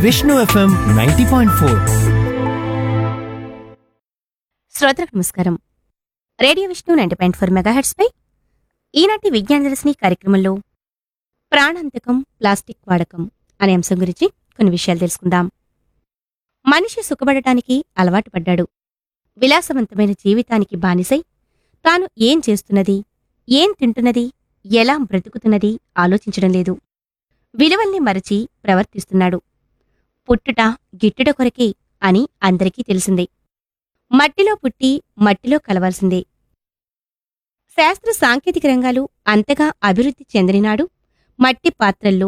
Vishnu FM ninety point four శ్రోతలకు నమస్కారం radio Vishnu ninety point four megahertz పై ఈనాటి విజ్ఞాన దర్శిని కార్యక్రమంలో ప్రాణాంతకం ప్లాస్టిక్ వాడకం అనే అంశం గురించి కొన్ని విషయాలు తెలుసుకుందాం మనిషి సుఖపడటానికి అలవాటు పడ్డాడు విలాసవంతమైన జీవితానికి బానిసై తాను ఏం చేస్తున్నది ఏం తింటున్నది ఎలా బ్రతుకుతున్నది ఆలోచించడం లేదు విలువల్ని మరచి ప్రవర్తిస్తున్నాడు పుట్టుట గిట్టుట కొరకే అని అందరికీ తెలిసిందే మట్టిలో పుట్టి మట్టిలో కలవాల్సిందే శాస్త్ర సాంకేతిక రంగాలు అంతగా అభివృద్ధి చెందనినాడు మట్టి పాత్రల్లో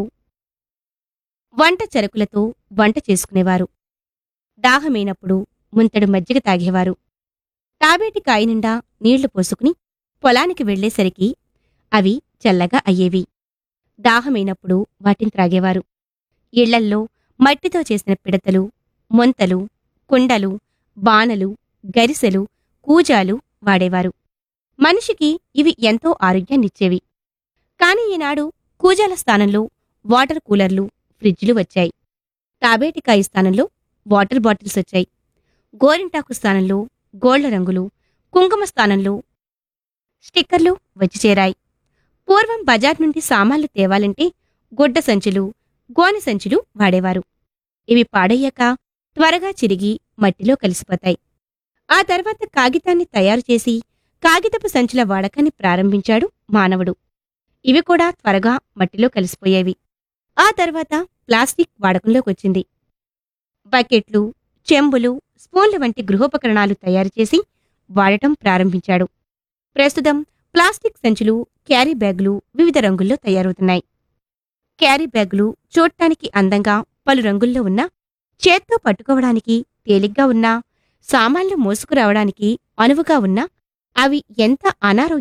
వంట చెరకులతో వంట చేసుకునేవారు దాహమైనప్పుడు ముంతడు మజ్జిగ తాగేవారు తాబేటి కాయ నిండా నీళ్లు పోసుకుని పొలానికి వెళ్లేసరికి అవి చల్లగా అయ్యేవి దాహమైనప్పుడు వాటిని త్రాగేవారు ఇళ్లల్లో మట్టితో చేసిన పిడతలు మొంతలు కుండలు బాణలు గరిసెలు కూజాలు వాడేవారు మనిషికి ఇవి ఎంతో ఆరోగ్యాన్నిచ్చేవి కాని ఈనాడు కూజాల స్థానంలో వాటర్ కూలర్లు ఫ్రిడ్జ్లు వచ్చాయి తాబేటికాయ స్థానంలో వాటర్ బాటిల్స్ వచ్చాయి గోరింటాకు స్థానంలో గోళ్ల రంగులు కుంకుమ స్థానంలో స్టిక్కర్లు వచ్చి చేరాయి పూర్వం బజార్ నుండి సామాన్లు తేవాలంటే గుడ్డ సంచులు గోనె సంచులు వాడేవారు ఇవి పాడయ్యాక త్వరగా చిరిగి మట్టిలో కలిసిపోతాయి ఆ తర్వాత కాగితాన్ని తయారు చేసి కాగితపు సంచుల వాడకాన్ని ప్రారంభించాడు మానవుడు ఇవి కూడా త్వరగా మట్టిలో కలిసిపోయేవి ఆ తర్వాత ప్లాస్టిక్ వాడకంలోకి వచ్చింది బకెట్లు చెంబులు స్పూన్ల వంటి గృహోపకరణాలు తయారు చేసి వాడటం ప్రారంభించాడు ప్రస్తుతం ప్లాస్టిక్ సంచులు క్యారీ బ్యాగులు వివిధ రంగుల్లో తయారవుతున్నాయి క్యారీ బ్యాగులు చూడటానికి అందంగా పలు రంగుల్లో ఉన్న చేత్తో పట్టుకోవడానికి తేలిగ్గా ఉన్నా సామాన్లు మోసుకురావడానికి అనువుగా ఉన్నా అవి ఎంత అనారోగ్య